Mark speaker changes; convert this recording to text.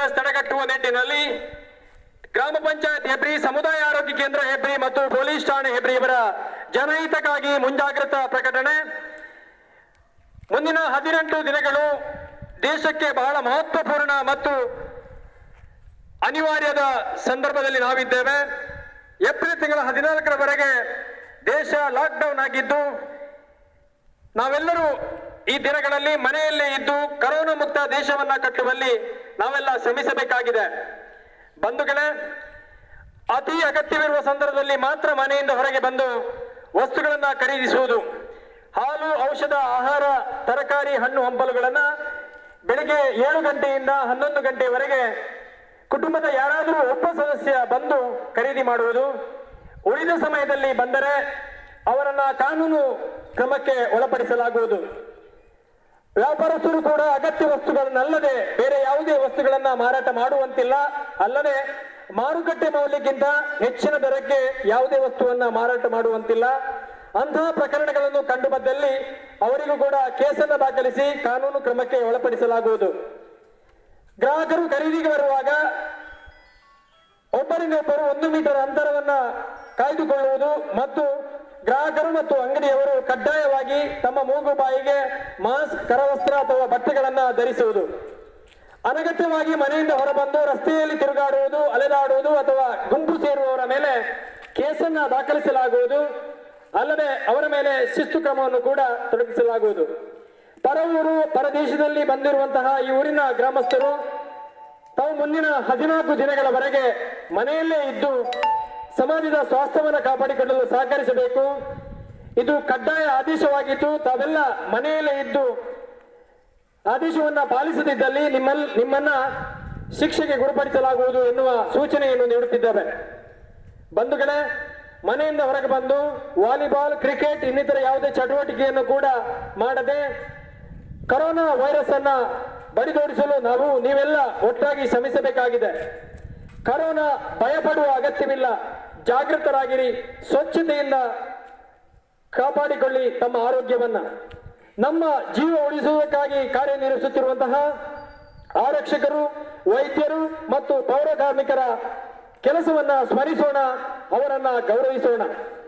Speaker 1: virus ತಡೆಗಟ್ಟುವ ನಿಟ್ಟಿನಲ್ಲಿ ಗ್ರಾಮ ಪಂಚಾಯತ್ ಹೆಬ್ರಿ ಸಮುದಾಯ ಆರೋಗ್ಯ ಕೇಂದ್ರ ಹೆಬ್ರಿ ಮತ್ತು ಪೊಲೀಸ್ ಠಾಣೆ ಹೆಬ್ರಿ ಇವರ ಜನಹಿತಕ್ಕಾಗಿ ಮುಂಜಾಗ್ರತಾ ಪ್ರಕಟಣೆ ಮುಂದಿನ ಹದಿನೆಂಟು ದಿನಗಳು ದೇಶಕ್ಕೆ ಬಹಳ ಮಹತ್ವಪೂರ್ಣ ಮತ್ತು ಅನಿವಾರ್ಯದ ಸಂದರ್ಭದಲ್ಲಿ ನಾವಿದ್ದೇವೆ ಏಪ್ರಿಲ್ ತಿಂಗಳ ಹದಿನಾಲ್ಕರವರೆಗೆ ದೇಶ ಲಾಕ್ಡೌನ್ ಆಗಿದ್ದು ನಾವೆಲ್ಲರೂ ಈ ದಿನಗಳಲ್ಲಿ ಮನೆಯಲ್ಲೇ ಇದ್ದು ಕರೋನಾ ಮುಕ್ತ ದೇಶವನ್ನ ಕಟ್ಟುವಲ್ಲಿ ನಾವೆಲ್ಲ ಶ್ರಮಿಸಬೇಕಾಗಿದೆ ಬಂಧುಗಳೇ ಅತಿ ಅಗತ್ಯವಿರುವ ಸಂದರ್ಭದಲ್ಲಿ ಮಾತ್ರ ಮನೆಯಿಂದ ಹೊರಗೆ ಬಂದು ವಸ್ತುಗಳನ್ನ ಖರೀದಿಸುವುದು ಹಾಲು ಔಷಧ ಆಹಾರ ತರಕಾರಿ ಹಣ್ಣು ಹಂಪಲುಗಳನ್ನ ಬೆಳಿಗ್ಗೆ ಏಳು ಗಂಟೆಯಿಂದ ಹನ್ನೊಂದು ಗಂಟೆಯವರೆಗೆ ಕುಟುಂಬದ ಯಾರಾದರೂ ಒಬ್ಬ ಸದಸ್ಯ ಬಂದು ಖರೀದಿ ಮಾಡುವುದು ಉಳಿದ ಸಮಯದಲ್ಲಿ ಬಂದರೆ ಅವರನ್ನ ಕಾನೂನು ಕ್ರಮಕ್ಕೆ ಒಳಪಡಿಸಲಾಗುವುದು ವ್ಯಾಪಾರಸ್ಥರು ಕೂಡ ಅಗತ್ಯ ವಸ್ತುಗಳನ್ನಲ್ಲದೆ ಬೇರೆ ಯಾವುದೇ ವಸ್ತುಗಳನ್ನ ಮಾರಾಟ ಮಾಡುವಂತಿಲ್ಲ ಅಲ್ಲದೆ ಮಾರುಕಟ್ಟೆ ಮೌಲ್ಯಕ್ಕಿಂತ ಹೆಚ್ಚಿನ ದರಕ್ಕೆ ಯಾವುದೇ ವಸ್ತುವನ್ನ ಮಾರಾಟ ಮಾಡುವಂತಿಲ್ಲ ಅಂತಹ ಪ್ರಕರಣಗಳನ್ನು ಕಂಡು ಬಂದಲ್ಲಿ ಅವರಿಗೂ ಕೂಡ ಕೇಸನ್ನು ದಾಖಲಿಸಿ ಕಾನೂನು ಕ್ರಮಕ್ಕೆ ಒಳಪಡಿಸಲಾಗುವುದು ಗ್ರಾಹಕರು ಖರೀದಿಗೆ ಬರುವಾಗ ಒಬ್ಬರಿಗೊಬ್ಬರು ಒಂದು ಮೀಟರ್ ಅಂತರವನ್ನ ಕಾಯ್ದುಕೊಳ್ಳುವುದು ಮತ್ತು ಗ್ರಾಹಕರು ಮತ್ತು ಅಂಗಡಿಯವರು ಕಡ್ಡಾಯವಾಗಿ ತಮ್ಮ ಮೂಗು ಬಾಯಿಗೆ ಮಾಸ್ಕ್ ಕರವಸ್ತ್ರ ಅಥವಾ ಬಟ್ಟೆಗಳನ್ನ ಧರಿಸುವುದು ಅನಗತ್ಯವಾಗಿ ಮನೆಯಿಂದ ಹೊರಬಂದು ರಸ್ತೆಯಲ್ಲಿ ತಿರುಗಾಡುವುದು ಅಲೆದಾಡುವುದು ಅಥವಾ ಗುಂಪು ಸೇರುವವರ ಮೇಲೆ ಕೇಸನ್ನ ದಾಖಲಿಸಲಾಗುವುದು ಅಲ್ಲದೆ ಅವರ ಮೇಲೆ ಶಿಸ್ತು ಕ್ರಮವನ್ನು ಕೂಡ ತೊಡಗಿಸಲಾಗುವುದು ಪರವೂರು ಪರದೇಶದಲ್ಲಿ ಬಂದಿರುವಂತಹ ಈ ಊರಿನ ಗ್ರಾಮಸ್ಥರು ತಾವು ಮುಂದಿನ ಹದಿನಾಲ್ಕು ದಿನಗಳವರೆಗೆ ಮನೆಯಲ್ಲೇ ಇದ್ದು ಸಮಾಜದ ಸ್ವಾಸ್ಥ್ಯವನ್ನು ಕಾಪಾಡಿಕೊಳ್ಳಲು ಸಹಕರಿಸಬೇಕು ಇದು ಕಡ್ಡಾಯ ಆದೇಶವಾಗಿದ್ದು ತಾವೆಲ್ಲ ಮನೆಯಲ್ಲೇ ಇದ್ದು ಆದೇಶವನ್ನ ಪಾಲಿಸದಿದ್ದಲ್ಲಿ ನಿಮ್ಮಲ್ ನಿಮ್ಮನ್ನ ಶಿಕ್ಷೆಗೆ ಗುರುಪಡಿಸಲಾಗುವುದು ಎನ್ನುವ ಸೂಚನೆಯನ್ನು ನೀಡುತ್ತಿದ್ದೇವೆ ಬಂಧುಗಳೇ ಮನೆಯಿಂದ ಹೊರಗೆ ಬಂದು ವಾಲಿಬಾಲ್ ಕ್ರಿಕೆಟ್ ಇನ್ನಿತರ ಯಾವುದೇ ಚಟುವಟಿಕೆಯನ್ನು ಕೂಡ ಮಾಡದೆ ಕರೋನಾ ವೈರಸ್ ಅನ್ನ ಬಡಿದೋಡಿಸಲು ನಾವು ನೀವೆಲ್ಲ ಒಟ್ಟಾಗಿ ಶ್ರಮಿಸಬೇಕಾಗಿದೆ ಕರೋನಾ ಭಯಪಡುವ ಅಗತ್ಯವಿಲ್ಲ ಜಾಗೃತರಾಗಿರಿ ಸ್ವಚ್ಛತೆಯಿಂದ ಕಾಪಾಡಿಕೊಳ್ಳಿ ತಮ್ಮ ಆರೋಗ್ಯವನ್ನ ನಮ್ಮ ಜೀವ ಉಳಿಸುವುದಕ್ಕಾಗಿ ಕಾರ್ಯನಿರ್ವಹಿಸುತ್ತಿರುವಂತಹ ಆರಕ್ಷಕರು ವೈದ್ಯರು ಮತ್ತು ಪೌರ ಕಾರ್ಮಿಕರ ಕೆಲಸವನ್ನ ಸ್ಮರಿಸೋಣ ಅವರನ್ನ ಗೌರವಿಸೋಣ